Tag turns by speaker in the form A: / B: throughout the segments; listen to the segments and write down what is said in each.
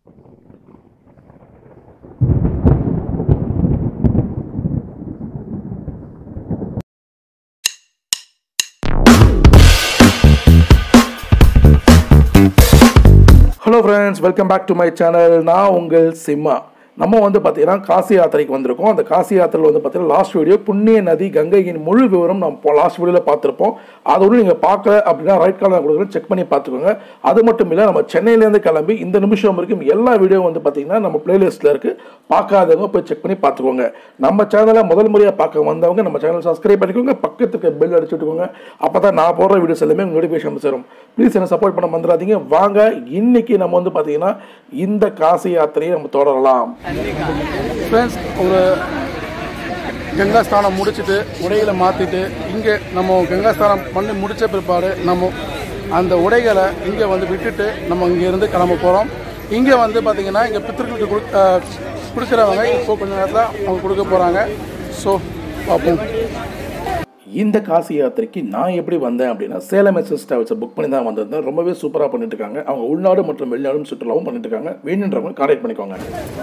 A: Hello friends welcome back to my channel நான் உங்கள் சிம்மா நம்ம வந்து பார்த்தீங்கன்னா காசி யாத்திரைக்கு வந்திருக்கோம் அந்த காசி யாத்திரையில் வந்து பார்த்தீங்கன்னா லாஸ்ட் வீடியோ புண்ணிய நதி கங்கையின் முழு விவரம் நம்ம லாஸ்ட் வீடியோவில் பார்த்துருப்போம் அதோடு நீங்கள் பார்க்கல அப்படின்னா ரைட் கார்னர் கொடுக்குறேன் செக் பண்ணி பார்த்துக்கோங்க அது மட்டும் இல்லை நம்ம சென்னையிலேருந்து கிளம்பி இந்த நிமிஷம் வரைக்கும் எல்லா வீடியோ வந்து பார்த்தீங்கன்னா நம்ம பிளேலிஸ்ட்டில் இருக்குது பார்க்காதவங்க போய் செக் பண்ணி பார்த்துக்கோங்க நம்ம சேனலை முதல் முறையாக பார்க்க வந்தவங்க நம்ம சேனல் சப்ஸ்கிரைப் பண்ணிக்கோங்க பக்கத்துக்கு பெல் அடிச்சு விட்டுக்கோங்க அப்போ தான் நான் போடுற வீடியோஸ் எல்லாமே நோட்டிஃபிகேஷன் சேரும் ப்ளீஸ் என்ன சப்போர்ட் பண்ண மறந்துடாதீங்க வாங்க இன்னைக்கு நம்ம வந்து பார்த்தீங்கன்னா இந்த காசி யாத்திரையை நம்ம தொடரலாம்
B: ஃப்ரெண்ட்ஸ் ஒரு கங்கா ஸ்நானம் முடிச்சுட்டு உடைகளை மாற்றிட்டு இங்கே நம்ம கங்கா ஸ்நானம் பண்ணி முடித்த பிற்பாடு நம்ம அந்த உடைகளை இங்கே வந்து விட்டுட்டு நம்ம இங்கேருந்து கிளம்ப போகிறோம் இங்கே வந்து பார்த்திங்கன்னா இங்கே பித்திருக்களுக்கு கொடு அஹ், கொடுக்குறவங்க இப்போ கொஞ்ச நேரத்தில் அவங்க கொடுக்க போகிறாங்க ஸோ பார்ப்போம்
A: இந்த காசி யாத்திரைக்கு நான் எப்படி வந்தேன் அப்படின்னா சேலம் எஸ்எஸ் டிராவல்ஸை புக் பண்ணி தான் வந்திருந்தேன் ரொம்பவே சூப்பராக பண்ணிட்டு இருக்காங்க அவங்க உள்நாடு மற்றும் வெளிநாடும் சுற்றுலாவும் பண்ணிட்டு இருக்காங்க வேணுன்றவங்க கான்டாக்ட் பண்ணிக்கோங்க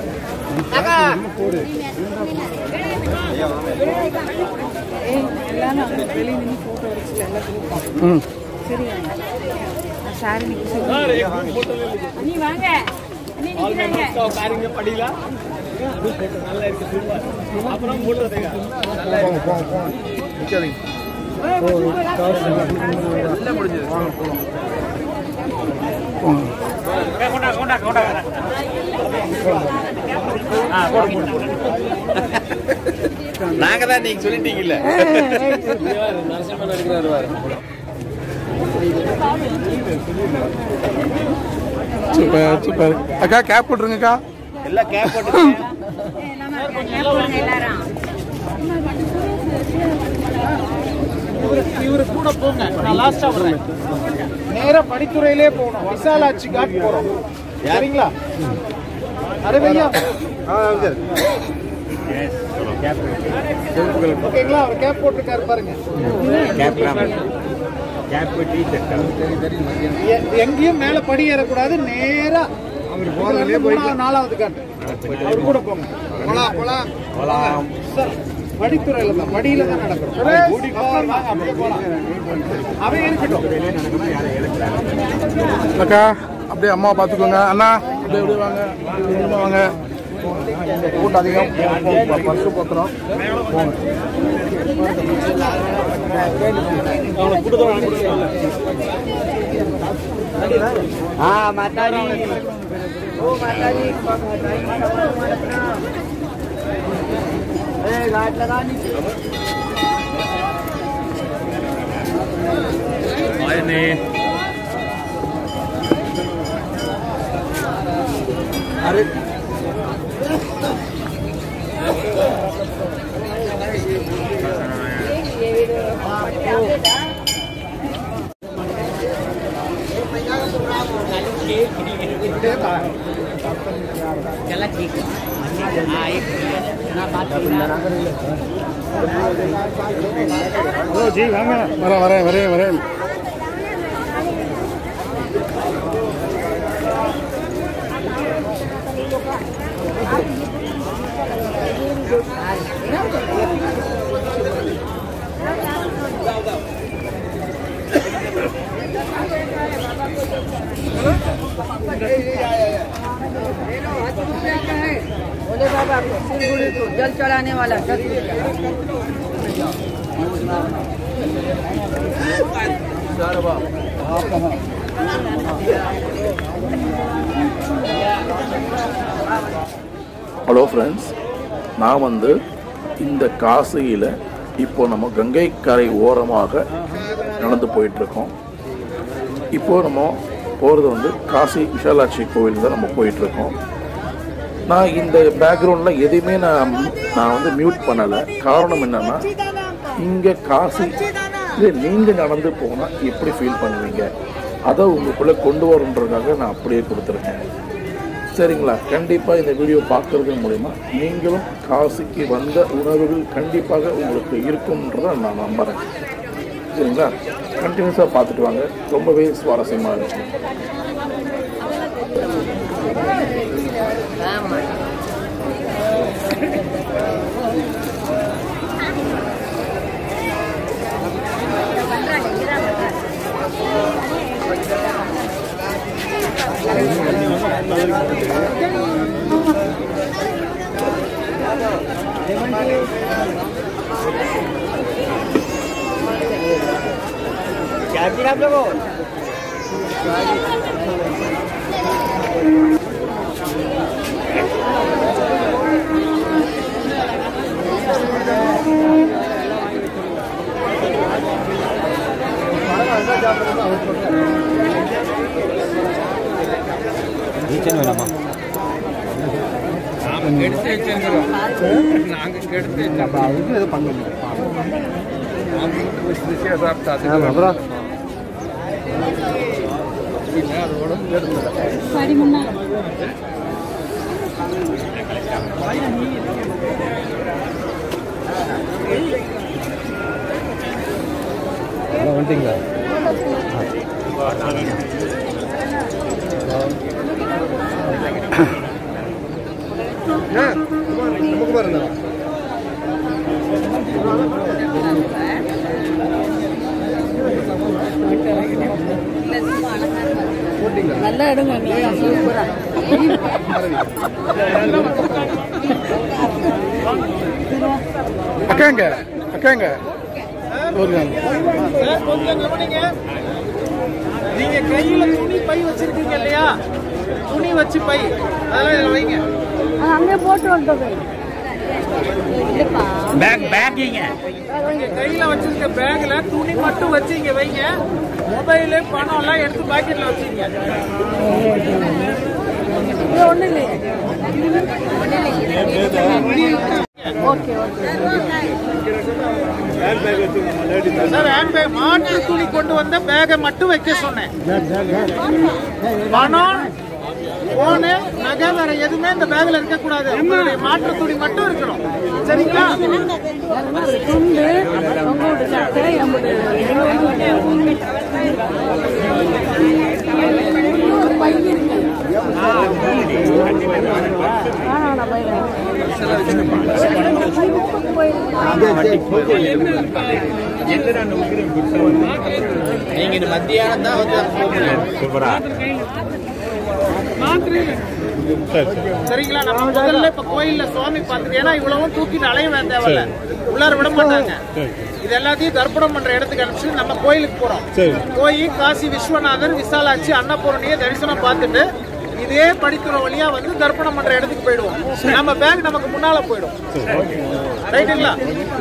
C: எல்லாரும் அங்கே வெளியே நின்று ஃபோட்டோ எடுத்து எல்லாத்துக்கும்
B: ம்
C: சரியா சாரி நீ வாங்க அண்ணி நிக்கிறாங்க
B: போங்க போங்க போங்க நிற்காதீங்க
D: நாங்க தான் நீங்க சொல்லிட்டீங்கல்ல
B: சூப்பர் சூப்பர் அக்கா கேப் போட்டுருங்கக்கா
D: எல்லாம் கேப் போட்டு
C: எல்லாரும்
E: இவரு கூட போங்க நான் லாஸ்டா வரேன் நேரா படித்துறையிலே போகணும் விசாலாட்சி காட் போறோம் சரிங்களா அரே பையா ஓகேங்களா அவர் கேப் போட்டிருக்காரு பாருங்க எ- எங்கேயும் மேல படி ஏறக்கூடாது நேரா அவர் போறதுலயே போய் நாலாவது காட்டு அவர் கூட போங்க போலாம் போலாம் சார் படித்துறையில தான் படியில தான் நடக்கும் அப்படியே போலாம் அவன் இருக்கட்டும்
B: அக்கா அப்படியே அம்மா பார்த்துக்கோங்க அண்ணா அப்படியே அப்படியே வாங்க அப்படியே உள்ளே வாங்க கூட்டம் அதிகம் பஸ்ஸு பத்திரம் போங்க अरे வரேன் வரேன் வரேன் வரேன்
C: बोले बाबा सिलगुड़ी को जल चढ़ाने वाला दस रुपया
A: ஹலோ ஃப்ரெண்ட்ஸ் நான் வந்து இந்த காசியில் இப்போ நம்ம கங்கை கரை ஓரமாக நடந்து போயிட்டுருக்கோம் இப்போ நம்ம போகிறது வந்து காசி விஷாலாட்சி கோவில் தான் நம்ம போயிட்டுருக்கோம் நான் இந்த பேக்ரவுண்டில் எதையுமே நான் நான் வந்து மியூட் பண்ணலை காரணம் என்னென்னா இங்கே காசி இல்லை நீங்கள் நடந்து போனால் எப்படி ஃபீல் பண்ணுவீங்க அதை உங்களுக்குள்ளே கொண்டு வரன்றதுக்காக நான் அப்படியே கொடுத்துருக்கேன் சரிங்களா கண்டிப்பாக இந்த வீடியோ பார்க்கறது மூலிமா நீங்களும் காசிக்கு வந்த உணர்வுகள் கண்டிப்பாக உங்களுக்கு இருக்கும்ன்றதை நான் நம்புகிறேன் சரிங்களா கண்டினியூஸாக பார்த்துட்டு வாங்க ரொம்பவே சுவாரஸ்யமாக இருக்கும்
D: क्या पी आप लोगों
C: நல்லா எடுங்க நீங்க சூப்பரா
B: அக்காங்க அக்காங்க ஒரு நாள்
E: சார், கொஞ்சம் கவனிங்க நீங்க கையில துணி பை வச்சிருக்கீங்க இல்லையா துணி வச்சு பை அதெல்லாம் இதுல வைங்க
C: அங்கே போட்டு வந்துடுங்க இல்லப்பா
D: बैग बैग ही है
E: நீங்க கையில வச்சிருக்க பேக்ல துணி மட்டும் வச்சு இங்க வைங்க மொபைலு பணம் எல்லாம் எடுத்து பாக்கெட்ல வச்சுங்க
C: இது ஒண்ணு இல்லையே okay okay
E: sir hand bag மாற்று துணி கொண்டு வந்த பேக்கை மட்டும் வைக்க சொன்னேன் பணம் போனு நகை வேற எதுவுமே இந்த பேக்ல இருக்க கூடாது உங்களுடைய மாற்று துணி மட்டும் இருக்கணும் சரிங்களா
C: துண்டு உங்க வீட்டு சட்டை எம்பது ஒரு பை இருக்கு ஆனா
D: நீங்க மத்தியானம் தான் வந்து சூப்பரா
E: சரிங்களா நம்ம முதல்ல இப்ப கோயில்ல சுவாமி பார்த்துட்டு ஏன்னா இவ்வளவும் தூக்கிட்டு அலைய தேவையில்ல உள்ளார விட மாட்டாங்க இது எல்லாத்தையும் தர்ப்பணம் பண்ற இடத்துக்கு அனுப்பிச்சு நம்ம கோயிலுக்கு போறோம் போய் காசி விஸ்வநாதர் விசாலாட்சி அன்னபூரணியை தரிசனம் பார்த்துட்டு இதே படிக்கிற வழியா வந்து தர்ப்பணம் பண்ற இடத்துக்கு போயிடுவோம் நம்ம பேக் நமக்கு முன்னால போயிடும் ரைட்டுங்களா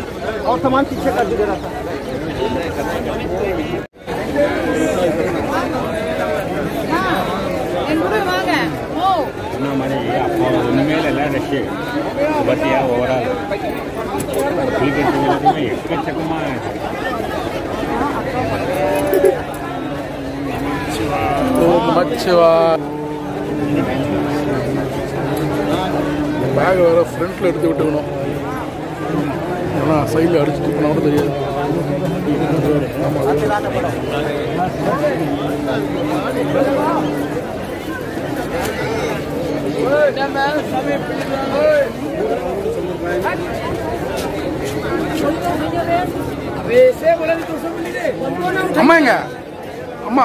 C: என் கூட வாங்க ஓ
D: சொன்ன மாதிரி அப்பா ஒண்ணுமே இல்லை ரஷ்ஷு பத்தியா ஓவரால் குளிக்கிறது எல்லாத்தையுமே எக்கச்சக்கமா
B: ஓம் நமச்சிவா பேக் வேற ஃப்ரண்ட்ல எடுத்து விட்டுக்கணும் ஏன்னா சைடில் அடிச்சுட்டு போனா கூட தெரியாது அம்மா எங்க அம்மா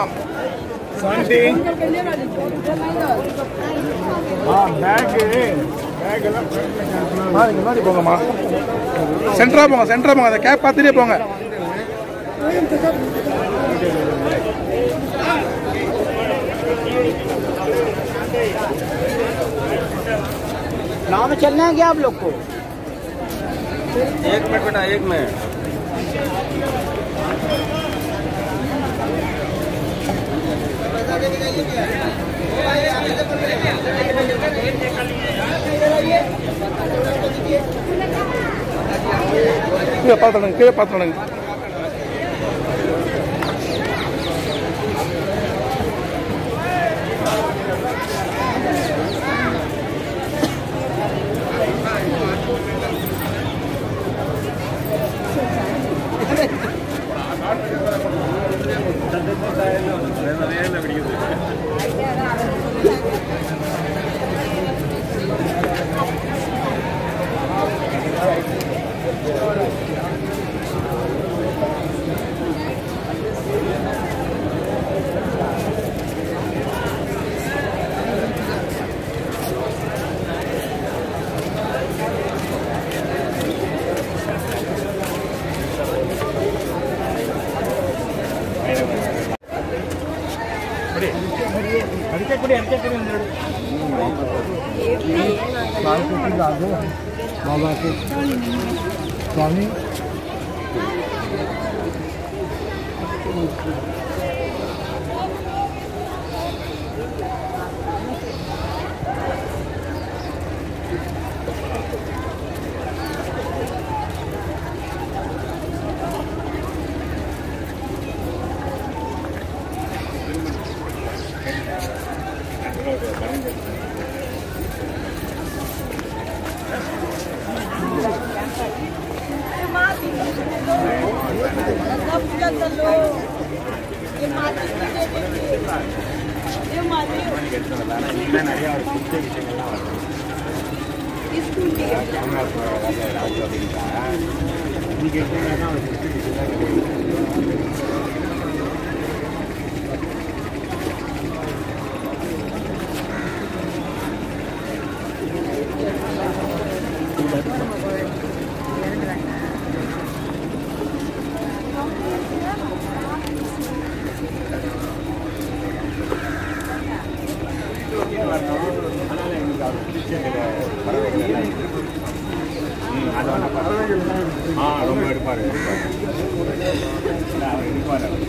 B: அம்மா, நீங்க முன்னாடி போங்கம்மா சென்டரா போங்க சென்டரா போங்க அந்த கேப் பார்த்துட்டே போங்க
E: नाव में चलना है क्या आप लोग को
D: एक मिनट बेटा एक मिनट
B: கீழே பார்த்துடுங்க கீழே பார்த்துடுங்க
D: இன்னும் நிறைய ஒரு புதிய விஷயங்கள்லாம் வருது இன்னைக்கு எடுத்தீங்கன்னா ஒரு புதிய விஷயம் கிடையாது அதனால எங்களுக்கு அவர் பிடிச்ச பறவைகள் எல்லாம் இருக்கு. ம், அது வேணா பாருங்க. ஆ ரொம்ப எடுப்பாரு எடுப்பாரு. இல்ல, அவர் எடுப்பாரு அவர்.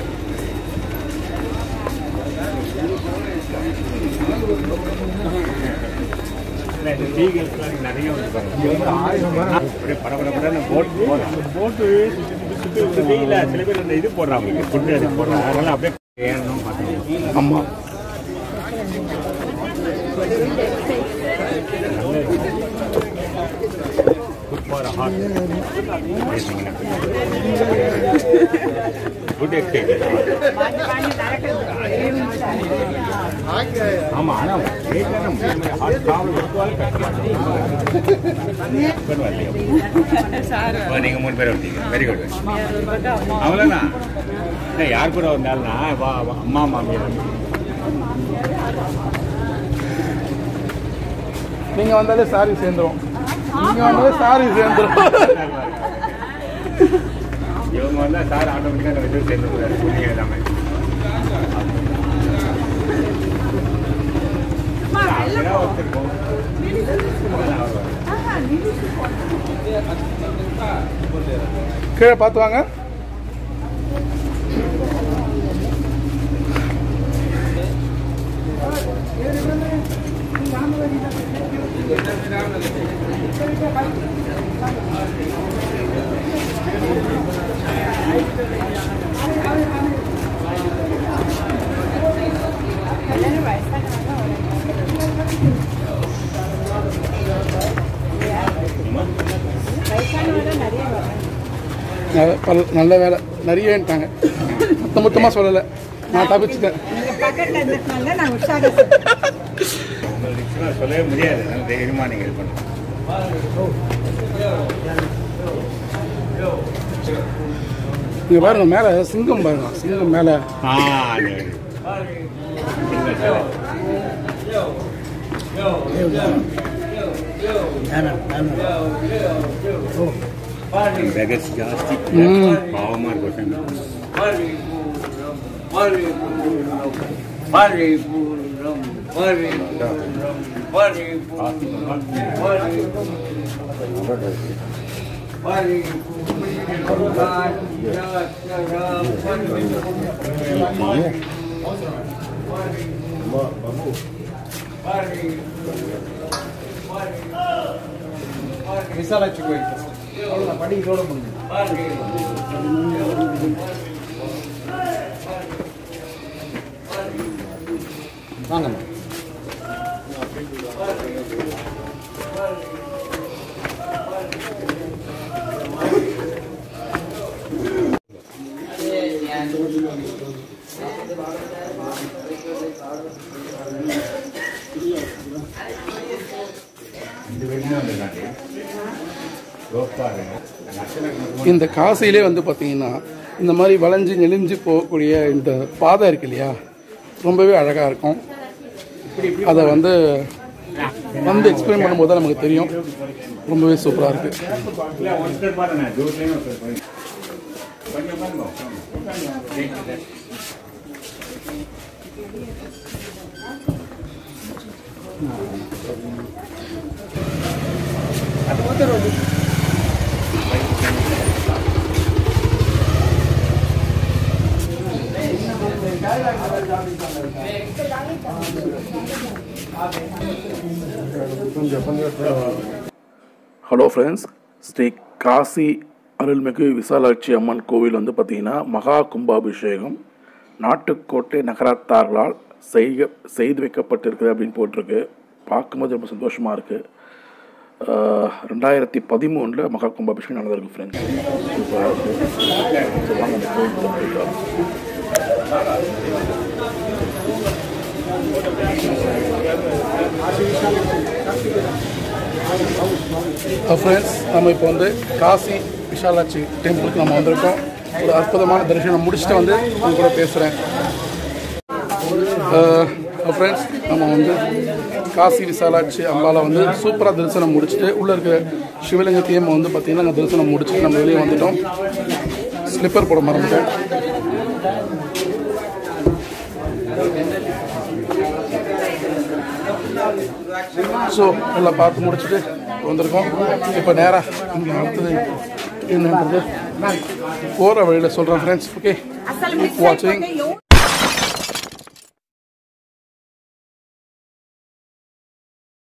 D: இல்ல, இந்த டீகள்ஸ்லாம் இங்க நிறைய வந்து பாருங்க. அப்படியே பரபரப்படன்னு போட் போறாங்க. போட்டு சுத்தி சுத்தி சுத்தி இல்ல, சில பேர் அந்த இது போடுறாங்க ஃபுட்டு அது போடுறாங்க அதனால அப்படியே ஏறணும் பார்த்துக்கணும்
B: ஆமாம்
D: good for heart good exercise ஆமா ஆனா வெயிட்ல நம்ம ஹார்ட் ப்ராப்ளம் இருக்கவாலும் கஷ்டமா வரலையோ இப்போ நீங்க மூணு பேர் வந்தீங்க வெரி குட் அவ்வளோதான் இல்லை யார் கூட வந்தாலும்னா வா வா, அம்மா மாமியார்
B: நீங்கள் வந்தாலே சாரி சேர்ந்துரும் நீங்கள் வந்தாலே சாரி சேர்ந்துரும்
D: இவங்க வந்தா சார் ஆட்டோமேட்டிக்காக நம்ம இது சேர்ந்து கூடாது புண்ணியம் எல்லாமே அப்படிதான் ஒருத்தர் போகும். அதெல்லாம் அவர் வராது.
B: கீழே பார்த்து வாங்க நல்ல- பல்- நல்ல வேலை நிறையன்ட்டாங்க மொத்த மொத்தமாக சொல்லலை நான் தப்பிச்சிட்டேன்
C: பக்கத்துல இருந்ததுனால நான் உற்சாகப்படுறேன்
D: உங்களுக்கு நிச்சயமா சொல்லவே முடியாது அதனால தைரியமா நீங்க இது பண்ணுங்க
B: இங்கே பாருங்க மேலே சிங்கம் பாருங்க சிங்கம் மேலே
D: ஆ அது சின்ன சிலை. வெகஸ் ஜாஸ்தி
B: ம்.
D: பாவமா இருக்கும் சாமி. காசு
E: விசாலாட்சி கோயில் அவ்வளோதான் படி இதோட முடிஞ்சு வாங்கம்மா
D: ரெண்டு பேருமே வந்துருக்காங்க ரோப்பாரு நட்சத்திரம்
B: இந்த காசையிலே வந்து பார்த்தீங்கன்னா இந்த மாதிரி வளைஞ்சு நெளிஞ்சு போகக்கூடிய இந்த பாதை இருக்கு இல்லையா ரொம்பவே அழகாக இருக்கும் அதை வந்து வந்து எக்ஸ்பிளைன் பண்ணும்போது தான் நமக்கு தெரியும் ரொம்பவே சூப்பராக இருக்குது
D: இல்ல ஒருத்தர் பாருங்க தூரத்துலேயும் ஒருத்தர் பாருங்க கொஞ்சம் பாருங்க உட்காருங்க.
A: ஹலோ ஃப்ரெண்ட்ஸ் ஸ்ரீ காசி அருள்மிகு விசாலாட்சி அம்மன் கோவில் வந்து பார்த்திங்கன்னா மகா கும்பாபிஷேகம் நாட்டுக்கோட்டை நகரத்தார்களால் செய்க செய்து வைக்கப்பட்டிருக்குது அப்படின்னு போட்டிருக்கு பார்க்கும்போது ரொம்ப சந்தோஷமாக இருக்குது ரெண்டாயிரத்தி பதிமூணில் மகா கும்பாபிஷேகம் நடந்திருக்கு ஃப்ரெண்ட்ஸ் சூப்பராக இருக்குது ஸோ வாங்க அந்த கோவிலுக்குள்ள போயிட்டு வரோம்.
B: ஃப்ரெண்ட்ஸ் நம்ம இப்போ வந்து காசி விஷாலாட்சி டெம்பிளுக்கு நம்ம வந்திருக்கோம் ஒரு அற்புதமான தரிசனம் முடிச்சுட்டு வந்து உங்க கூட பேசுகிறேன் ஃப்ரெண்ட்ஸ் நம்ம வந்து காசி விசாலாட்சி அம்பாவை வந்து சூப்பராக தரிசனம் முடிச்சுட்டு உள்ளே இருக்கிற சிவலிங்கத்தையும் வந்து பார்த்திங்கன்னா நாங்கள் தரிசனம் முடிச்சுட்டு நம்ம வெளியே வந்துட்டோம் ஸ்லிப்பர் போட மறந்துட்டோம் ஸோ எல்லாம் பார்த்து முடிச்சுட்டு வந்திருக்கோம் இப்போ நேராக இங்கே அடுத்தது என்னன்றது போகிற வழியில் சொல்கிறேன் ஃப்ரெண்ட்ஸ் ஓகே வாட்சிங்